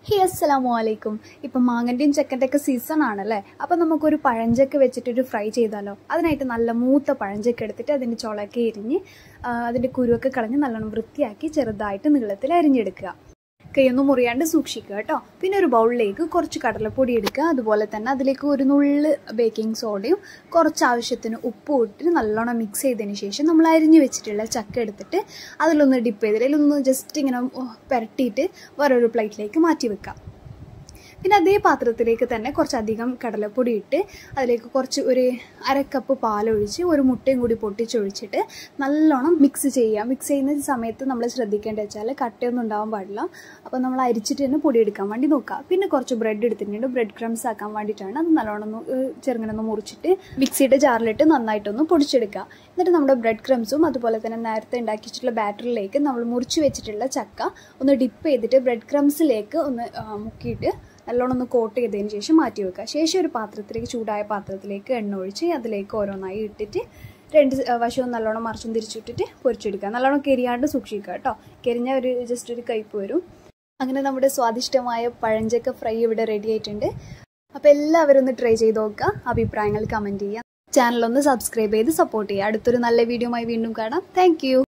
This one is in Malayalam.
ഹേ അസ്സലാമു അലൈക്കും ഇപ്പം മാങ്ങൻ്റെയും ചക്കൻ്റെ ഒക്കെ സീസൺ ആണല്ലേ അപ്പം നമുക്കൊരു പഴഞ്ചക്ക വെച്ചിട്ടൊരു ഫ്രൈ ചെയ്താലോ അതിനായിട്ട് നല്ല മൂത്ത പഴഞ്ചക്ക എടുത്തിട്ട് അതിൻ്റെ ചുളയൊക്കെ എരിഞ്ഞ് ആ, അതിൻ്റെ കുരുവൊക്കെ കളഞ്ഞ് നല്ലോണം വൃത്തിയാക്കി ചെറുതായിട്ട് നീളത്തിൽ അരിഞ്ഞെടുക്കുക കൈയൊന്നും മുറിയാണ്ട് സൂക്ഷിക്കുക കേട്ടോ പിന്നെ ഒരു ബൗളിലേക്ക് കുറച്ച് കടലപ്പൊടി എടുക്കുക അതുപോലെ തന്നെ അതിലേക്ക് ഒരു നുള്ള് ബേക്കിംഗ് സോഡയും കുറച്ച് ആവശ്യത്തിന് ഉപ്പും ഇട്ട് നല്ലോണം മിക്സ് ചെയ്തതിന് ശേഷം നമ്മൾ അരിഞ്ഞു വെച്ചിട്ടുള്ള ചക്ക എടുത്തിട്ട് അതിലൊന്ന് ഡിപ്പ് ചെയ്തിട്ട് അതിലൊന്ന് ജസ്റ്റ് ഇങ്ങനെ പുരട്ടിയിട്ട് വേറൊരു പ്ലേറ്റിലേക്ക് മാറ്റി വെക്കാം പിന്നെ അതേ പാത്രത്തിലേക്ക് തന്നെ കുറച്ചധികം കടലപ്പൊടി ഇട്ട് അതിലേക്ക് കുറച്ച് ഒരു അര കപ്പ് പാലൊഴിച്ച് ഒരു മുട്ടയും കൂടി പൊട്ടിച്ചൊഴിച്ചിട്ട് നല്ലോണം മിക്സ് ചെയ്യുക മിക്സ് ചെയ്യുന്ന സമയത്ത് നമ്മൾ ശ്രദ്ധിക്കേണ്ടത് വെച്ചാൽ കട്ടയൊന്നും ഉണ്ടാവാൻ പാടില്ല അപ്പോൾ നമ്മൾ അരിച്ചിട്ട് തന്നെ പൊടി എടുക്കാൻ വേണ്ടി നോക്കുക പിന്നെ കുറച്ച് ബ്രെഡ് എടുത്തിട്ടുണ്ട് ബ്രെഡ് ക്രംസ് ആക്കാൻ വേണ്ടിയിട്ടാണ് അത് നല്ലോണം ഒന്ന് ഏഹ്, ചെറുങ്ങനെ ഒന്ന് മുറിച്ചിട്ട് മിക്സിയുടെ ജാറിലിട്ട് നന്നായിട്ടൊന്ന് പൊടിച്ചെടുക്കുക എന്നിട്ട് നമ്മുടെ ബ്രെഡ് ക്രംസും അതുപോലെ തന്നെ നേരത്തെ ഉണ്ടാക്കി വെച്ചിട്ടുള്ള ബാറ്ററിലേക്ക് നമ്മൾ മുറിച്ച് വെച്ചിട്ടുള്ള ചക്ക ഒന്ന് ഡിപ്പ് ചെയ്തിട്ട് ബ്രെഡ് ക്രംസിലേക്ക് ഒന്ന് ആ, മുക്കിയിട്ട് നല്ലോണം ഒന്ന് കോട്ട് ചെയ്തതിന് ശേഷം മാറ്റി വെക്കുക ശേഷം ഒരു പാത്രത്തിലേക്ക് ചൂടായ പാത്രത്തിലേക്ക് എണ്ണ ഒഴിച്ച് അതിലേക്ക് ഓരോന്നായി ഇട്ടിട്ട് രണ്ട് സ- വശവും നല്ലോണം മറിച്ചും തിരിച്ചിട്ടിട്ട് പൊരിച്ചെടുക്കുക നല്ലോണം കരിയാണ്ട് സൂക്ഷിക്കുക കേട്ടോ കരിഞ്ഞ ഒരു ജസ്റ്റ് ഒരു കയ്പ് വരും അങ്ങനെ നമ്മുടെ സ്വാദിഷ്ടമായ പഴഞ്ചക്ക ഫ്രൈ ഇവിടെ റെഡി ആയിട്ടുണ്ട് അപ്പോൾ എല്ലാവരും ഒന്ന് ട്രൈ ചെയ്ത് നോക്കുക അഭിപ്രായങ്ങൾ കമൻറ്റ് ചെയ്യുക ചാനൽ ഒന്ന് സബ്സ്ക്രൈബ് ചെയ്ത് സപ്പോർട്ട് ചെയ്യുക അടുത്തൊരു നല്ല വീഡിയോയുമായി വീണ്ടും കാണാം താങ്ക്